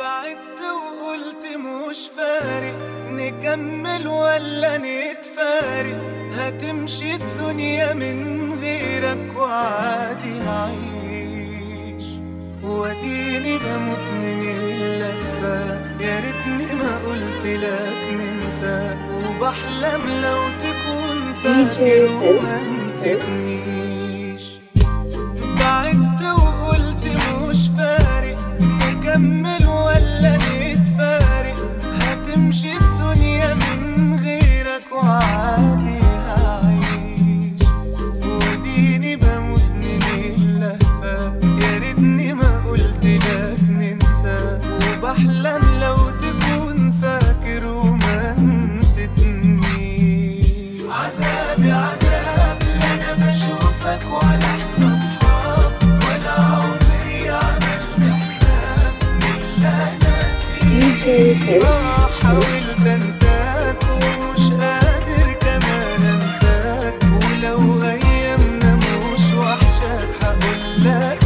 بعدت وقلت مش فارق نكمل ولا نتفارق هتمشي الدنيا من غيرك وعادي هعيش واديني بموت من اللهفة يا ريتني ما قلت لك ننسى وبحلم لو تكون فاكر وما نسيتنيش بعدت وقلت مش فارق نكمل ولا نتفارق هتمشي الدنيا من غيرك وعادي هعيش وديني بموت من اللهفة يا ريتني ما قلت لك ننسى وبحلم لو تكون فاكر وما نسيتنيش عذابي عذاب لا انا بشوفك ولا احنا اصحاب ولا عمري عملت حساب من اللي انا DJ فيه Hiss. آه، حاولت انساك ومش قادر كمان انساك ولو ايامنا مش وحشاك هقولك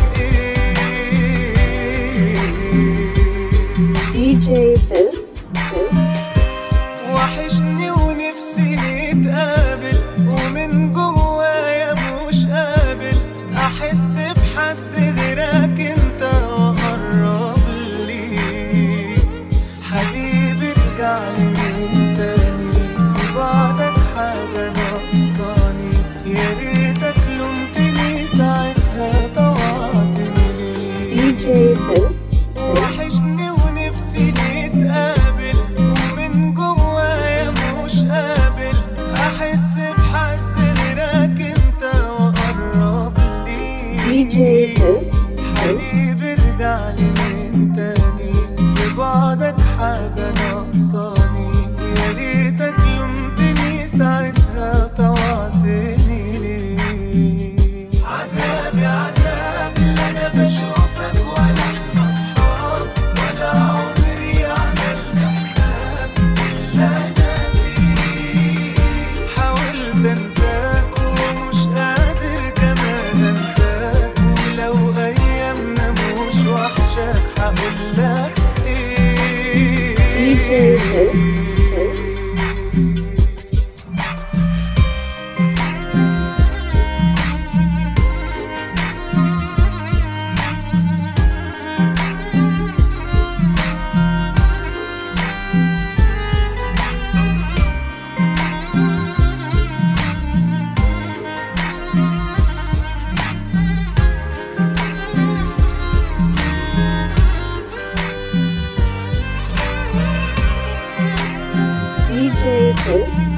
ايه DJ Hiss. Hiss. وحشني ونفسي نتقابل ومن جوايا مش قابل احس بحد غيرك انت واقرب لي حبيبي ارجع لي من تاني في بعدك حاجه ناقصاني يا ريتك لومتني ساعتها طوعتني ليه DJ Hiss. Hiss. وحشني ونفسي نتقابل ومن جوايا مش قابل احس بحد غيرك انت واقرب لي DJ Hiss. Hiss. حبيبي ارجع لي من تاني في بعدك حاجة ناقصاني يا ريتك لومتني ساعتها طوعتني ليه عذابي عذاب اللي انا بشوفك ولا احنا اصحاب ولا عمري عملت حساب اللي انا فيه حاولت انساك ومش قادر كمان انساك ولو ايامنا مش وحشاك هقولك ايه DJ Hiss. Hiss. DJ Hiss.